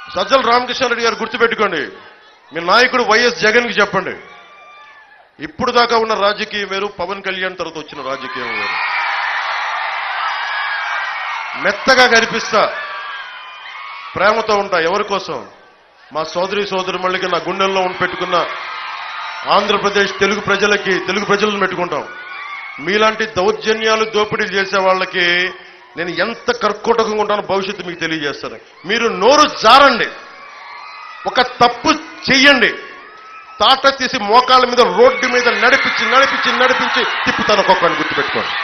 సజ్జల రామకృష్ణారెడ్డి గారు గుర్తుపెట్టుకోండి మీ నాయకుడు వైఎస్ జగన్కి చెప్పండి ఇప్పుడు దాకా ఉన్న రాజకీయం వేరు పవన్ కళ్యాణ్ తర్వాత వచ్చిన రాజకీయం వేరు మెత్తగా కనిపిస్తా ప్రేమతో ఉంటా ఎవరి కోసం మా సోదరి సోదరుమళ్ళకి నా గుండెల్లో ఉండి పెట్టుకున్న ఆంధ్రప్రదేశ్ తెలుగు ప్రజలకి తెలుగు ప్రజలను పెట్టుకుంటాం మీలాంటి దౌర్జన్యాలు దోపిడీలు చేసే వాళ్ళకి నేను ఎంత కర్కోటకంగా ఉంటానో భవిష్యత్తు మీకు తెలియజేస్తాను మీరు నోరు జారండి ఒక తప్పు చెయ్యండి తాట తీసి మోకాళ్ళ మీద రోడ్డు మీద నడిపించి నడిపించి నడిపించి తిప్పుతాను ఒక్కొక్కరిని గుర్తుపెట్టుకోండి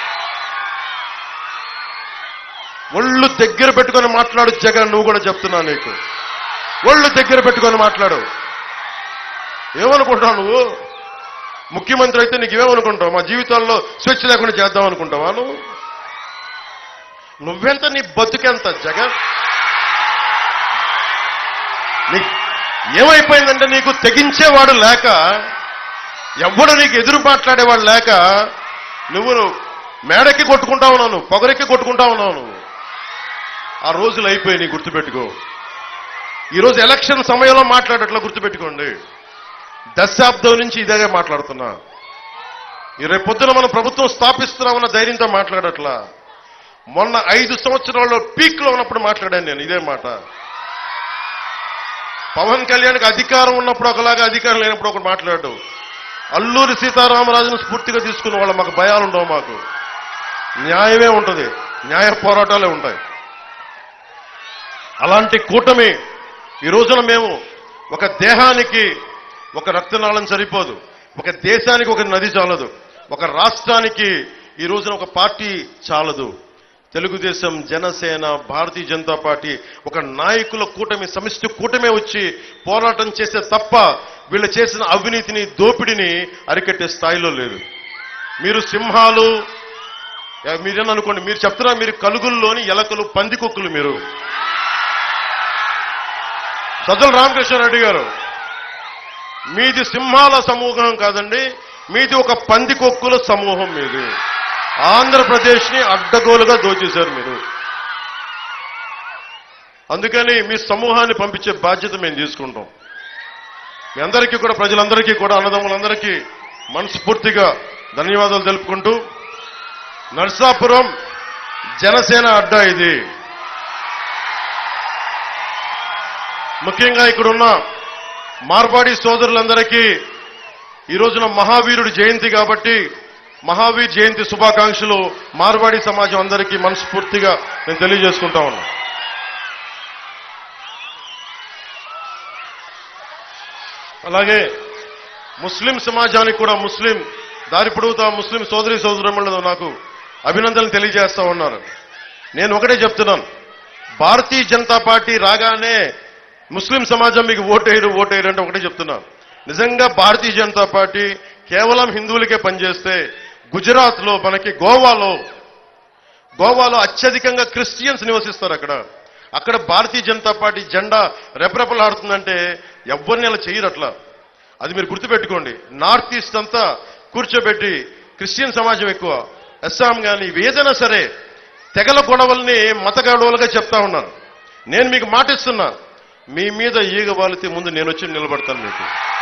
ఒళ్ళు దగ్గర పెట్టుకొని మాట్లాడు జగన్ నువ్వు కూడా చెప్తున్నా నీకు ఒళ్ళు దగ్గర పెట్టుకొని మాట్లాడు ఏమనుకుంటావు నువ్వు ముఖ్యమంత్రి అయితే నీకు ఏమనుకుంటావు మా జీవితాల్లో స్వేచ్ఛ లేకుండా చేద్దాం అనుకుంటావా నువ్వు నువ్వెంత నీ బతుకెంత జగన్ నీ ఏమైపోయిందంటే నీకు తెగించేవాడు లేక ఎవ్వడు నీకు ఎదురు మాట్లాడేవాడు లేక నువ్వు మేడకి కొట్టుకుంటా ఉన్నావు నువ్వు పొగరెక్కి కొట్టుకుంటా ఉన్నావు నువ్వు ఆ రోజులు అయిపోయి నీ గుర్తుపెట్టుకో ఈరోజు ఎలక్షన్ సమయంలో మాట్లాడట్లా గుర్తుపెట్టుకోండి దశాబ్దం నుంచి ఇదే మాట్లాడుతున్నా ఈ రేపు పొద్దున మనం ప్రభుత్వం స్థాపిస్తున్నామన్న ధైర్యంతో మాట్లాడట్లా మొన్న ఐదు సంవత్సరాల్లో పీక్ లో ఉన్నప్పుడు మాట్లాడాను నేను ఇదే మాట పవన్ కళ్యాణ్కి అధికారం ఉన్నప్పుడు ఒకలాగా అధికారం లేనప్పుడు ఒకటి మాట్లాడు అల్లూరి సీతారామరాజును స్ఫూర్తిగా తీసుకున్న వాళ్ళ మాకు భయాలు ఉండవు మాకు న్యాయమే ఉంటుంది న్యాయ పోరాటాలే ఉంటాయి అలాంటి కూటమి ఈ రోజున మేము ఒక దేహానికి ఒక రక్తనాళం సరిపోదు ఒక దేశానికి ఒక నది చాలదు ఒక రాష్ట్రానికి ఈ రోజున ఒక పార్టీ చాలదు తెలుగుదేశం జనసేన భారతీయ జనతా పార్టీ ఒక నాయకుల కూటమి సమిష్టి కూటమే వచ్చి పోరాటం చేసే తప్ప వీళ్ళు చేసిన అవినీతిని దోపిడిని అరికట్టే స్థాయిలో లేదు మీరు సింహాలు యా, మీరేననుకోండి మీరు చెప్తున్నా మీరు కలుగుల్లోని ఎలకలు పందికొక్కులు మీరు సజ్జల రామకృష్ణారెడ్డి గారు మీది సింహాల సమూహం కాదండి మీది ఒక పందికొక్కుల సమూహం మీది ఆంధ్రప్రదేశ్ ని అడ్డగోలుగా దోచేశారు మీరు అందుకని మీ సమూహాన్ని పంపించే బాధ్యత మేము తీసుకుంటాం మీ అందరికీ కూడా ప్రజలందరికీ కూడా అన్నదమ్ములందరికీ మనస్ఫూర్తిగా ధన్యవాదాలు తెలుపుకుంటూ నర్సాపురం జనసేన అడ్డా ఇది ముఖ్యంగా ఇక్కడున్న మార్వాడి సోదరులందరికీ ఈ రోజున మహావీరుడి జయంతి కాబట్టి మహావీర్ జయంతి శుభాకాంక్షలు మార్వాడి సమాజం అందరికీ మనస్ఫూర్తిగా నేను తెలియజేసుకుంటా ఉన్నా అలాగే ముస్లిం సమాజానికి కూడా ముస్లిం దారి పొడుగుతా ముస్లిం సోదరి సోదరులు నాకు అభినందనలు తెలియజేస్తా ఉన్నారు నేను ఒకటే చెప్తున్నాను భారతీయ జనతా పార్టీ రాగానే ముస్లిం సమాజం మీకు ఓటేయరు ఓటేయరు అంటే ఒకటే చెప్తున్నాను నిజంగా భారతీయ జనతా పార్టీ కేవలం హిందువులకే పనిచేస్తే గుజరాత్ లో మనకి గోవాలో గోవాలో అత్యధికంగా క్రిస్టియన్స్ నివసిస్తారు అక్కడ అక్కడ భారతీయ జనతా పార్టీ జెండా రెపరెపలాడుతుందంటే ఎవరిని అలా చేయరు అట్లా అది మీరు గుర్తుపెట్టుకోండి నార్త్ ఈస్ట్ అంతా కూర్చోబెట్టి క్రిస్టియన్ సమాజం ఎక్కువ అస్సాం కానీ ఏదైనా సరే తెగల గొడవల్ని మత గొడవలుగా చెప్తా ఉన్నారు నేను మీకు మాటిస్తున్నా మీ మీద ఈగ వాలితే ముందు నేను వచ్చి నిలబడతాను మీకు